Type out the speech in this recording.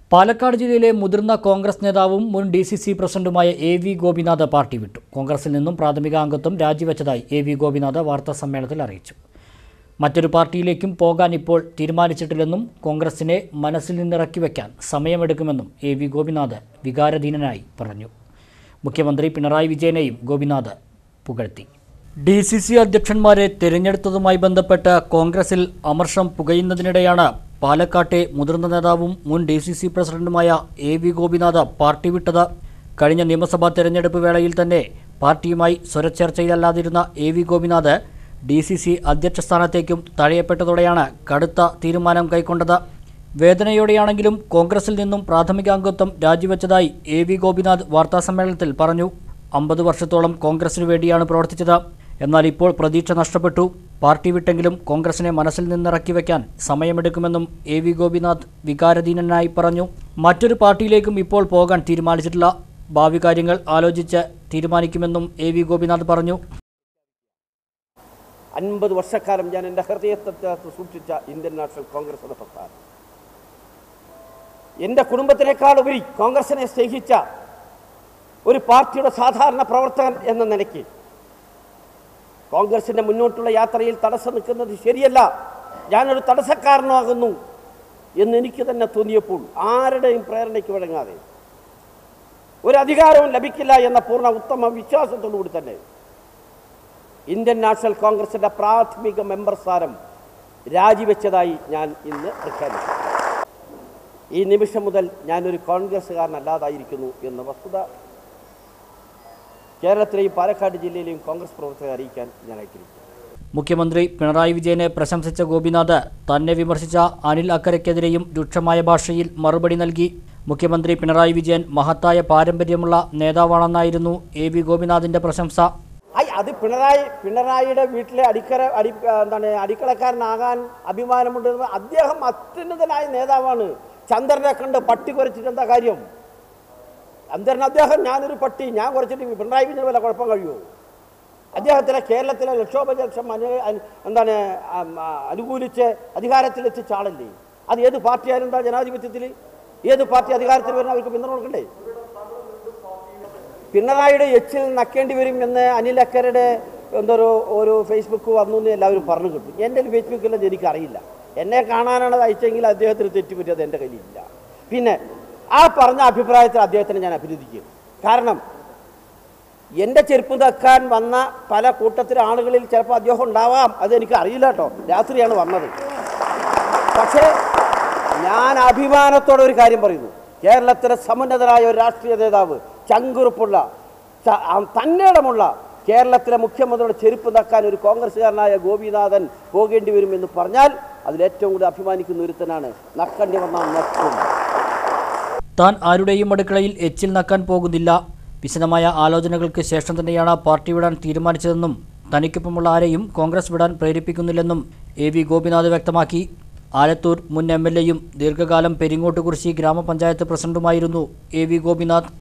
പാലക്കാട് ജില്ലയിലെ മുതിർന്ന കോൺഗ്രസ് നേതാവും മുൻ ഡി സി സി പ്രസിഡന്റുമായ എ വി ഗോപിനാഥ് പാർട്ടി വിട്ടു കോൺഗ്രസിൽ നിന്നും പ്രാഥമിക അംഗത്വം രാജിവെച്ചതായി എ വി ഗോപിനാഥ് വാർത്താ സമ്മേളനത്തിൽ അറിയിച്ചു മറ്റൊരു പാർട്ടിയിലേക്കും പോകാൻ ഇപ്പോൾ തീരുമാനിച്ചിട്ടില്ലെന്നും കോൺഗ്രസിനെ മനസ്സിൽ നിന്നിറക്കി വയ്ക്കാൻ സമയമെടുക്കുമെന്നും എ വി ഗോപിനാഥ് വികാരധീനനായി പറഞ്ഞു മുഖ്യമന്ത്രി പിണറായി വിജയനെയും ഗോപിനാഥ് പുകഴ്ത്തി ഡി സി സി അധ്യക്ഷന്മാരെ തിരഞ്ഞെടുത്തതുമായി ബന്ധപ്പെട്ട് കോൺഗ്രസിൽ അമർഷം പുകയുന്നതിനിടെയാണ് പാലക്കാട്ടെ മുതിർന്ന നേതാവും മുൻ ഡി സി സി പ്രസിഡന്റുമായ എ വി ഗോപിനാഥ് പാർട്ടി വിട്ടത് കഴിഞ്ഞ നിയമസഭാ തെരഞ്ഞെടുപ്പ് വേളയിൽ തന്നെ പാർട്ടിയുമായി സ്വരച്ചേർച്ചയിലല്ലാതിരുന്ന A V Gopinath D C C അധ്യക്ഷ സ്ഥാനത്തേക്കും തഴയപ്പെട്ടതോടെയാണ് കടുത്ത തീരുമാനം കൈക്കൊണ്ടത് വേദനയോടെയാണെങ്കിലും കോൺഗ്രസിൽ നിന്നും പ്രാഥമികാംഗത്വം രാജിവെച്ചതായി എ വി ഗോപിനാഥ് വാർത്താസമ്മേളനത്തിൽ പറഞ്ഞു അമ്പത് വർഷത്തോളം കോൺഗ്രസിനു വേണ്ടിയാണ് പ്രവർത്തിച്ചത് എന്നാൽ ഇപ്പോൾ പ്രതീക്ഷ നഷ്ടപ്പെട്ടു പാർട്ടി വിട്ടെങ്കിലും കോൺഗ്രസിനെ മനസ്സിൽ നിന്നിറക്കി വയ്ക്കാൻ സമയമെടുക്കുമെന്നും എ വി ഗോപിനാഥ് വികാരധീനനായി പറഞ്ഞു മറ്റൊരു പാർട്ടിയിലേക്കും ഇപ്പോൾ പോകാൻ തീരുമാനിച്ചിട്ടില്ല ഭാവി കാര്യങ്ങൾ ആലോചിച്ച് തീരുമാനിക്കുമെന്നും എ വി ഗോപിനാഥ് പറഞ്ഞു അൻപത് വർഷക്കാലം ഞാൻ എൻ്റെ ഹൃദയത്തിനകത്ത് സൂക്ഷിച്ച ഇന്ത്യൻ നാഷണൽ കോൺഗ്രസ് എന്ന പ്രസ്ഥാനം എൻ്റെ കുടുംബത്തിനേക്കാൾ ഉപരി കോൺഗ്രസിനെ സ്നേഹിച്ച ഒരു പാർട്ടിയുടെ സാധാരണ പ്രവർത്തകൻ എന്ന നിലയ്ക്ക് കോൺഗ്രസിൻ്റെ മുന്നോട്ടുള്ള യാത്രയിൽ തടസ്സം നിൽക്കുന്നത് ശരിയല്ല ഞാനൊരു തടസ്സക്കാരനാകുന്നു എന്ന് എനിക്ക് തന്നെ തോന്നിയപ്പോൾ ആരുടെയും പ്രേരണയ്ക്ക് വഴങ്ങാതെ ഒരു അധികാരവും ലഭിക്കില്ല എന്ന പൂർണ്ണ ഉത്തമ വിശ്വാസത്തോടു കൂടി തന്നെ ഇന്ത്യൻ നാഷണൽ കോൺഗ്രസിൻ്റെ പ്രാഥമിക മെമ്പർ സ്ഥാനം രാജിവെച്ചതായി ഞാൻ ഇന്ന് പ്രഖ്യാപിച്ചു ഈ നിമിഷം മുതൽ ഞാനൊരു കോൺഗ്രസ്സുകാരനല്ലാതായിരിക്കുന്നു എന്ന വസ്തുത കേരളത്തിലെയും പാലക്കാട് ജില്ലയിലെയും കോൺഗ്രസ് പ്രവർത്തകരെ അറിയിക്കാൻ ഞാൻ ആഗ്രഹിക്കുന്നു മുഖ്യമന്ത്രി പിണറായി വിജയനെ പ്രശംസിച്ച ഗോപിനാഥ് തന്നെ വിമർശിച്ച അനിൽ അക്കരയ്ക്കെതിരെയും രൂക്ഷമായ ഭാഷയിൽ മറുപടി നൽകി മുഖ്യമന്ത്രി പിണറായി വിജയൻ മഹത്തായ പാരമ്പര്യമുള്ള നേതാവാണെന്നായിരുന്നു എ വി ഗോപിനാഥിന്റെ പ്രശംസ ഐ അത് പിണറായി പിണറായിയുടെ വീട്ടിലെ അടിക്കര അടി എന്താണ് അടിക്കളക്കാരനാകാൻ അഭിമാനമുണ്ട് അദ്ദേഹം അത്യുന്നതനായ നേതാവാണ് ചന്ദ്രനെ കണ്ട് പട്ടി കുറച്ചിട്ട് എന്താ കാര്യം ചന്ദ്രൻ അദ്ദേഹം ഞാനൊരു പട്ടി ഞാൻ കുറച്ചിട്ട് പിണറായി വിജയൻ വല്ല കുഴപ്പം കഴിയുമോ അദ്ദേഹത്തിലെ കേരളത്തിലെ ലക്ഷോപലക്ഷം അനു അനു- എന്താണ് ആം, ആ, അനുകൂലിച്ച് അധികാരത്തിലെത്തിച്ച ആളല്ലേ അത് ഏത് പാർട്ടിയായാലും എന്താ ജനാധിപത്യത്തിൽ ഏത് പാർട്ടി അധികാരത്തിൽ വരുന്ന അവർക്ക് പിന്തുണ കൊടുക്കണ്ടേ പിണറായിയുടെ എച്ചിൽ നക്കേണ്ടി വരും എന്ന് അനിൽ അക്കരുടെ എന്തോ ഒരു ഫേസ്ബുക്ക് വന്നു എന്ന് എല്ലാവരും പറഞ്ഞു കിട്ടും എൻ്റെ ഫേസ്ബുക്കിലത് എനിക്കറിയില്ല എന്നെ കാണാനാണ് അത് അയച്ചെങ്കിൽ അദ്ദേഹത്തിന് തെറ്റുപറ്റിയത് എൻ്റെ കയ്യിലില്ല പിന്നെ ആ പറഞ്ഞ അഭിപ്രായത്തിൽ അദ്ദേഹത്തിനെ ഞാൻ അഭിനന്ദിക്കും കാരണം എൻ്റെ ചെരുപ്പ് തക്കാൻ വന്ന പല കൂട്ടത്തിലെ ആളുകളിൽ ചിലപ്പോൾ അദ്ദേഹം ഉണ്ടാവാം അതെനിക്ക് അറിയില്ല കേട്ടോ രാത്രിയാണ് വന്നത് പക്ഷേ ഞാൻ അഭിമാനത്തോടെ ഒരു കാര്യം പറയുന്നു കേരളത്തിലെ സമുന്നതരായ ഒരു രാഷ്ട്രീയ നേതാവ് ചങ്കുറുപ്പുള്ള ച- ആ തന്നിടമുള്ള കേരളത്തിലെ മുഖ്യമന്ത്രിയുടെ ചെരുപ്പ് നക്കാൻ ഒരു കോൺഗ്രസ്സുകാരനായ ഗോപിനാഥൻ പോകേണ്ടി വരുമെന്ന് പറഞ്ഞാൽ അതിലേറ്റവും കൂടുതൽ അഭിമാനിക്കുന്ന ഒരുത്തനാണ് നക്കണ്ടി വന്നാൽ നക്കും താൻ ആരുടെയും അടുക്കളയിൽ എച്ചിൽ നക്കാൻ പോകുന്നില്ല വിശദമായ ആലോചനകൾക്ക് ശേഷം തന്നെയാണ് പാർട്ടി വിടാൻ തീരുമാനിച്ചതെന്നും തനിക്കൊപ്പമുള്ള ആരെയും കോൺഗ്രസ് വിടാൻ പ്രേരിപ്പിക്കുന്നില്ലെന്നും എ വി ഗോപിനാഥ് വ്യക്തമാക്കി ആലത്തൂർ മുൻ എം എൽ എയും ദീർഘകാലം പെരിങ്ങോട്ടുകുറിശി ഗ്രാമപഞ്ചായത്ത് പ്രസിഡന്റുമായിരുന്നു എ വി ഗോപിനാഥ്